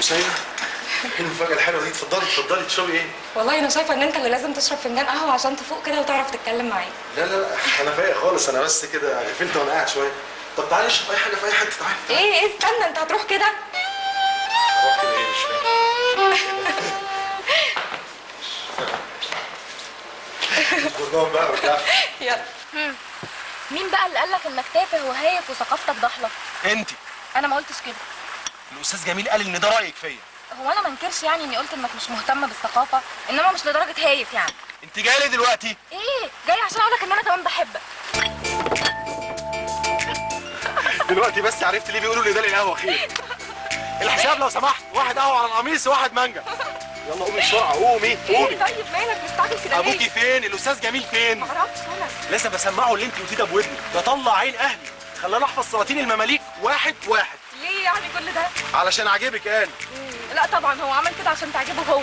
حسين ايه المفاجأة الحلوة دي اتفضلي اتفضلي تشربي ايه؟ والله انا شايفه ان انت اللي لازم تشرب فنجان قهوه عشان تفوق كده وتعرف تتكلم معايا لا لا لا انا فايق خالص انا بس كده غفلت وانا قاعد شوية طب تعالي اشرب اي حاجة في اي حتة تعالي تعالي. ايه ايه استنى انت هتروح كده هروح كده ايه مش فاهم البرنامج بقى وبتاع يلا مين بقى اللي قالك انك تافه وهايف وثقافتك ضحله انت انا ما قلتش كده الاستاذ جميل قال ان ده رايك فيا هو انا ما انكرش يعني اني قلت انك مش مهتم بالثقافه انما مش لدرجه هايف يعني انت جاي لي دلوقتي ايه جاي عشان اقولك ان انا كمان بحبك دلوقتي بس عرفت ليه بيقولوا لي ده القهوه خير الحساب لو سمحت واحد قهوه على القميص وواحد مانجا يلا قومي بسرعه قومي ايه قومي طيب مالك مستعجل كده ليه ابوكي فين الاستاذ جميل فين معرفش انا لسه بسمعه اللي انت قلتيه ده بودني ده طلع عين اهلي خلاني احفظ سلاطين المماليك واحد واحد ليه يعني كل ده علشان عاجبك قال مم، لا طبعا هو عمل كده عشان تعجبه هو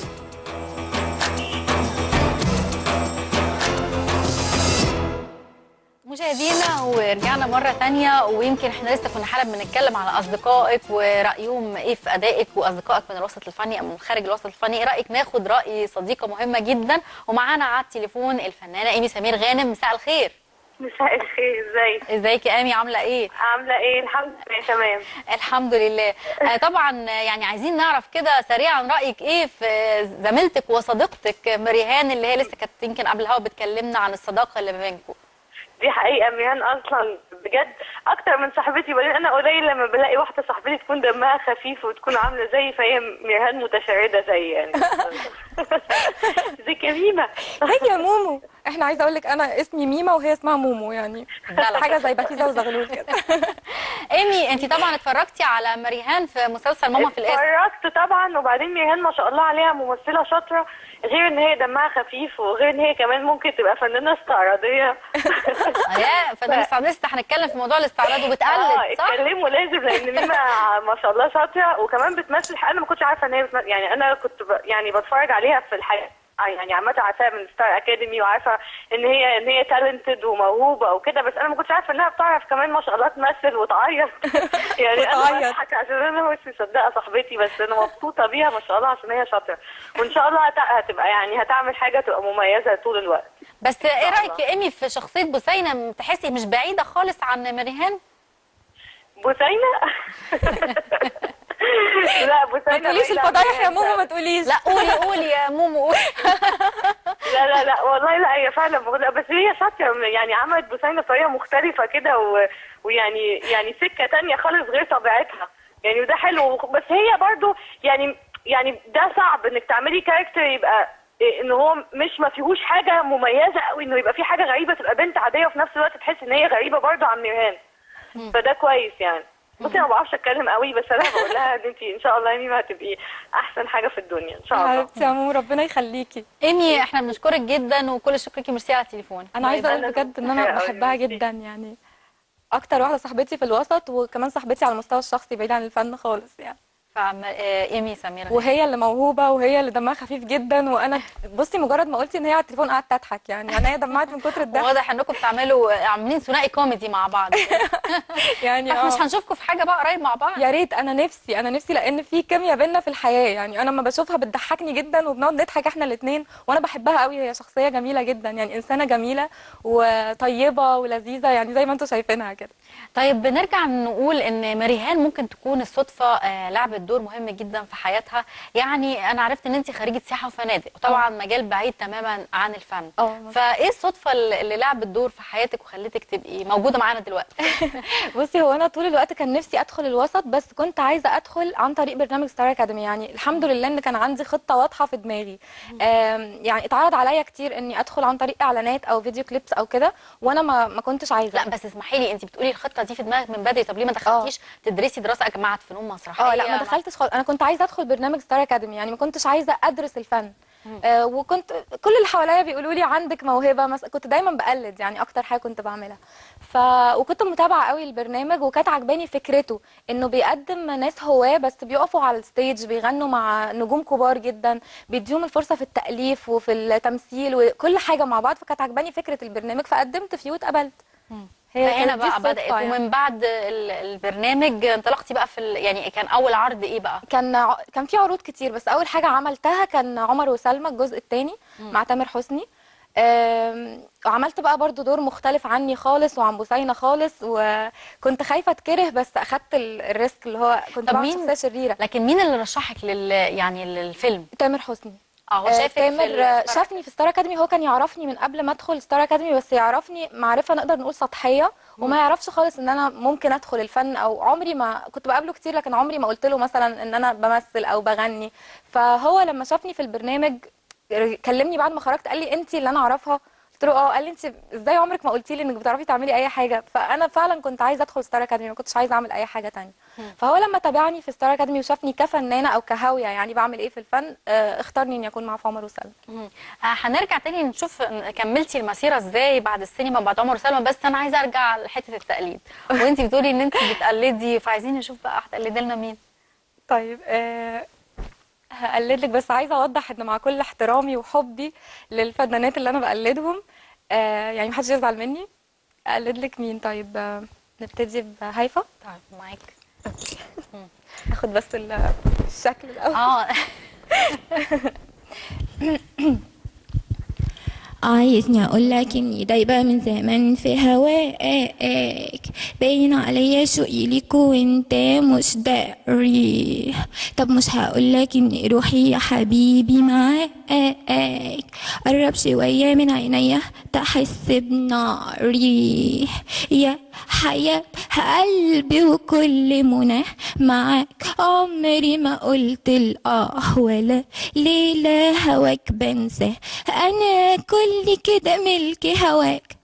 مشاهدينا ورجعنا مرة تانية ويمكن احنا لسه كنا حالا بنتكلم على أصدقائك ورأيهم إيه في أدائك وأصدقائك من الوسط الفني أو من خارج الوسط الفني إيه رأيك ناخد رأي صديقة مهمة جدا ومعانا على التليفون الفنانة إيمي سمير غانم مساء الخير مساء الخير ازيك ازيك يا إيمي عاملة إيه؟ عامله ايه الحمد لله تمام الحمد لله آه، طبعا آه، يعني عايزين نعرف كده سريعا رأيك إيه في زميلتك وصديقتك مريهان اللي هي لسه كانت يمكن قبل الهوا بتكلمنا عن الصداقة اللي ما بينكم دي حقيقه ميهان اصلا بجد اكتر من صاحبتي بعدين انا قليل لما بلاقي واحده صاحبتي تكون دمها خفيف وتكون عامله زي فهي ميهان متشرده زي يعني ازيك يا ميمه هي يا مومو احنا عايزه اقول لك انا اسمي ميمه وهي اسمها مومو يعني دلع. حاجه زي بكيزه وزغلول كده ايمي انت طبعا اتفرجتي على مريهان في مسلسل ماما في الاسم اتفرجت طبعا وبعدين ميهان ما شاء الله عليها ممثله شاطره غير ان هي دمها خفيف وغير ان هي كمان ممكن تبقى فنانه استعراضيه يا فنان استعراض لسه هنتكلم في موضوع الاستعراض اه وبتقلد صح؟ اتكلموا لازم لان ميمة ما شاء الله شاطره وكمان بتمثل انا ما كنتش عارفه ان هي بتمثل يعني انا كنت ب... يعني بتفرج عليها في الحياه يعني عامة عارفاها من ستار اكاديمي وعارفه ان هي ان هي تالنتد وموهوبه وكده بس انا ما كنتش عارفه انها بتعرف كمان ما شاء الله تمثل وتعيط يعني انا وتعيط. بضحك عشان انا مش مصدقه صاحبتي بس انا مبسوطه بيها ما شاء الله عشان هي شاطره وان شاء الله هت... هتبقى يعني هتعمل حاجه تبقى مميزه طول الوقت بس ايه الله. رايك يا ايمي في شخصيه بثينه تحسي مش بعيده خالص عن مريهان؟ بثينه لا بثينه ما تقوليش بعيدة عن الفضايح يا ميهان مومو ما فعلاً. تقوليش لا قولي قولي يا مومو قولي لا لا لا والله لا هي فعلا مغلقة بس هي شاطرة يعني عملت بثينة بطريقة مختلفة كده و... ويعني يعني سكة تانية خالص غير طبيعتها يعني وده حلو بس هي برضو يعني يعني ده صعب انك تعملي كاركتر يبقى إيه ان هو مش ما فيهوش حاجة مميزة قوي انه يبقى في حاجة غريبة تبقى بنت عادية وفي نفس الوقت تحس ان هي غريبة برضو عن ميرهان فده كويس يعني بصي انا ما بعرفش اتكلم قوي بس انا بقول لها ان انت ان شاء الله يا ميمة هتبقي احسن حاجة في الدنيا ان شاء الله حبيبتي يا مومو ربنا يخليكي ايمي احنا بنشكرك جدا وكل الشكر ليكي ميرسي على التليفون انا عايزه طيب، اقول أنا بجد ان متشكرة انا أوي بحبها ميرسي. جدا يعني اكتر واحده صاحبتي في الوسط وكمان صاحبتي على المستوى الشخصي بعيد عن الفن خالص يعني فعم... آه، ايمي سمير وهي اللي موهوبه وهي اللي دمها خفيف جدا وانا بصي مجرد ما قلتي ان هي على التليفون قعدت اضحك يعني يعني هي دمعت من كتر الضحك واضح انكم بتعملوا عاملين ثنائي كوميدي مع بعض يعني احنا مش آه. هنشوفكم في حاجه بقى قريب مع بعض يا ريت انا نفسي انا نفسي لان في كيمياء بينا في الحياه يعني انا لما بشوفها بتضحكني جدا وبنقعد نضحك احنا الاثنين وانا بحبها قوي هي شخصيه جميله جدا يعني انسانه جميله وطيبه ولذيذه يعني زي ما انتم شايفينها كده طيب بنرجع نقول ان مريهان ممكن تكون الصدفه آه، لعبت دور مهم جدا في حياتها يعني انا عرفت ان انت خريجه سياحه وفنادق وطبعا مجال بعيد تماما عن الفن اه. فايه الصدفه اللي اللي لعبت دور في حياتك وخلتك تبقي موجوده معانا دلوقتي بصي هو انا طول الوقت كان نفسي ادخل الوسط بس كنت عايزه ادخل عن طريق برنامج ستار اكاديمي يعني الحمد لله ان كان عندي خطه واضحه في دماغي آم، يعني اتعرض عليا كتير اني ادخل عن طريق اعلانات او فيديو كليبس او كده وانا ما ما كنتش عايزه لا بس اسمحي لي انت بتقولي الخطه دي في دماغك من بدري طب ليه ما دخلتيش تدرسي دراسه جامعه فنون مسرحيه اه لا ما دخلتش خالص انا كنت عايزه ادخل برنامج ستار اكاديمي يعني ما كنتش عايزه ادرس الفن آه وكنت كل اللي حواليا بيقولوا لي عندك موهبه مس... كنت دايما بقلد يعني اكتر حاجه كنت بعملها ف وكنت متابعه قوي البرنامج وكانت عجباني فكرته انه بيقدم ناس هواه بس بيقفوا على الستيج بيغنوا مع نجوم كبار جدا بيديهم الفرصه في التاليف وفي التمثيل وكل حاجه مع بعض فكانت عجباني فكره البرنامج فقدمت فيه واتقبلت هي فهنا كانت دي بقى الصدفة بدات يعني. ومن بعد ال- البرنامج انطلقتي بقى في ال... يعني كان اول عرض ايه بقى كان ع- كان في عروض كتير بس اول حاجه عملتها كان عمر وسلمى الجزء الثاني مع تامر حسني آم، وعملت بقى برضو دور مختلف عني خالص وعن بوسينة خالص وكنت خايفه اتكره بس اخدت ال- الريسك اللي هو كنت طب بعمل مين- شخصيه شريره لكن مين اللي رشحك لل يعني للفيلم تامر حسني اه هو آه، شافك في تامر آه، ال- شافني في ستار اكاديمي هو كان يعرفني من قبل ما ادخل ستار اكاديمي بس يعرفني معرفه نقدر نقول سطحيه وما يعرفش خالص ان انا ممكن ادخل الفن او عمري ما كنت بقابله كتير لكن عمري ما قلت له مثلا ان انا بمثل او بغني فهو لما شافني في البرنامج كلمني بعد ما خرجت قال لي انت اللي انا اعرفها قلت له اه قال لي انت ازاي عمرك ما قلتي لي انك بتعرفي تعملي اي حاجه فانا فعلا كنت عايزه ادخل ستار اكاديمي ما كنتش عايزه اعمل اي حاجه تانية فهو لما تابعني في ستار اكاديمي وشافني كفنانه او كهاويه يعني بعمل ايه في الفن آه، اختارني اني اكون مع في عمر وسلمى مم. آه، هنرجع تاني نشوف كملتي المسيره ازاي بعد السينما بعد عمر وسلمى بس انا عايزه ارجع لحته التقليد وانت بتقولي ان انت بتقلدي فعايزين نشوف بقى هتقلدي لنا مين طيب آه هقلد لك بس عايزه اوضح ان مع كل احترامي وحبي للفنانات اللي انا بقلدهم آه يعني محدش يزعل مني اقلد لك مين طيب آه نبتدي بهيفا طيب معاك اخد بس ال- الشكل الاول اه عايزني اقول لك اني دايبه من زمان في هواك باين عليا شوقي ليك وانت مش داري طب مش هقول لك ان روحي يا حبيبي معاك قرب شويه من عينيا تحس بناري يا حياة قلبي وكل منى معاك عمري ما قلت الآه ولا ليلة هواك بنسى أنا كل كده ملك هواك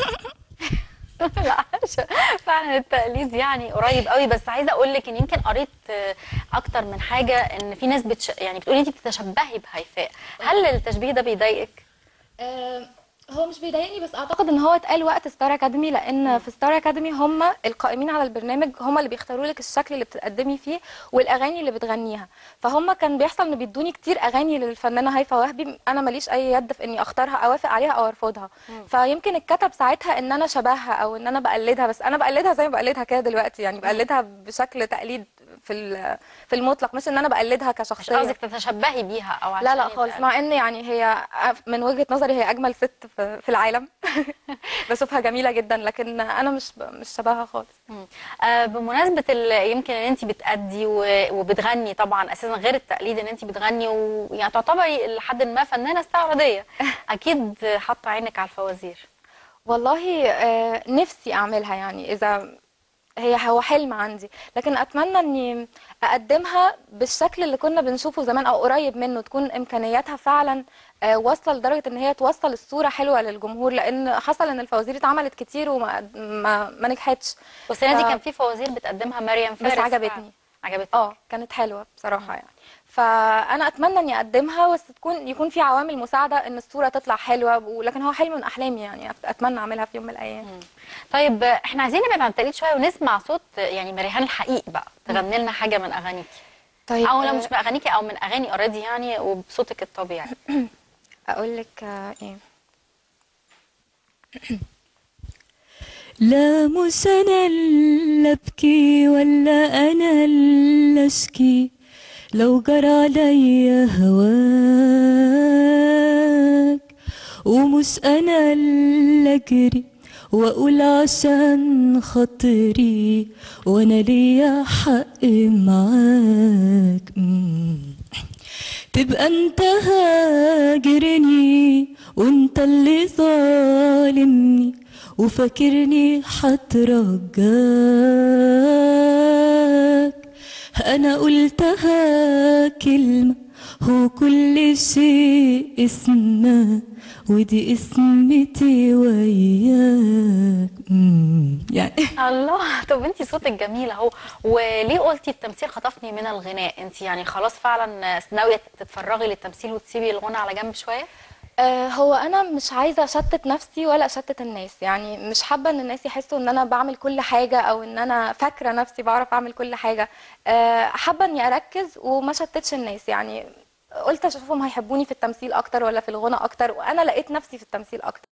لا عشان فعلا التقليد يعني قريب قوي بس عايزه اقول لك ان يمكن قريت آه، اكتر من حاجه ان في ناس بتش... يعني بتقولي انت بتتشبهي بهيفاء هل التشبيه ده بيضايقك آه، هو مش بيضايقني بس اعتقد ان هو اتقال وقت ستار اكاديمي لان في ستار اكاديمي هم القائمين على البرنامج هم اللي بيختاروا لك الشكل اللي بتقدمي فيه والاغاني اللي بتغنيها فهم كان بيحصل ان بيدوني كتير اغاني للفنانه هيفا وهبي انا ماليش اي يد في اني اختارها اوافق عليها او ارفضها فيمكن اتكتب ساعتها ان انا شبهها او ان انا بقلدها بس انا بقلدها زي ما بقلدها كده دلوقتي يعني بقلدها بشكل تقليد في ال- في المطلق مش ان انا بقلدها مش كشخصيه قصدك تتشبهي بيها او لا عشان لا يبقى- خالص مع ان يعني هي من وجهة نظري هي اجمل ست في في العالم بشوفها جميلة جدا لكن انا مش مش شبهها خالص مم. آه بمناسبه ال- يمكن ان انت بتأدي و- وبتغني طبعا اساسا غير التقليد ان انت بتغني ويعني تعتبري لحد ما فنانه استعراضيه اكيد حاطه عينك على الفوازير والله آه، نفسي اعملها يعني اذا هي هو حلم عندي لكن اتمنى اني اقدمها بالشكل اللي كنا بنشوفه زمان او قريب منه تكون امكانياتها فعلا آه، واصله لدرجه ان هي توصل الصوره حلوه للجمهور لان حصل ان الفوازير اتعملت كتير وما ما, ما نجحتش والسنه دي ف- كان في فوازير بتقدمها مريم فارس بس عجبتني عجبتك اه كانت حلوه بصراحه يعني فانا اتمنى اني اقدمها بس تكون يكون في عوامل مساعده ان الصوره تطلع حلوه ولكن هو حلم من احلامي يعني اتمنى اعملها في يوم من الايام طيب آه، احنا عايزين نبعد عن التقليد شويه ونسمع صوت آه، يعني مريهان الحقيق بقى تغني لنا حاجه من اغانيكي طيب او لو آه، مش من اغانيكي او من اغاني اوريدي يعني وبصوتك الطبيعي اقول لك آه، ايه لا مش انا اللي ابكي ولا انا اللي اشكي لو جرى عليا هواك ومش انا اللي اجري واقول عشان خاطري وانا ليا حق معاك مم. تبقى انت هاجرني وانت اللي ظالمني وفاكرني حترجاك انا قلتها كلمة هو كل شيء اسمه ودي اسمتي وياك مم، يعني الله طب انت صوتك جميل اهو وليه قلتي التمثيل خطفني من الغناء انت يعني خلاص فعلا ناويه تتفرغي للتمثيل وتسيبي الغنى على جنب شويه آه، هو انا مش عايزه اشتت نفسي ولا اشتت الناس يعني مش حابه ان الناس يحسوا ان انا بعمل كل حاجه او ان انا فاكره نفسي بعرف اعمل كل حاجه آه، حابه اني اركز وما شتتش الناس يعني قلت اشوفهم هيحبوني في التمثيل اكتر ولا في الغنى اكتر وانا لقيت نفسي في التمثيل اكتر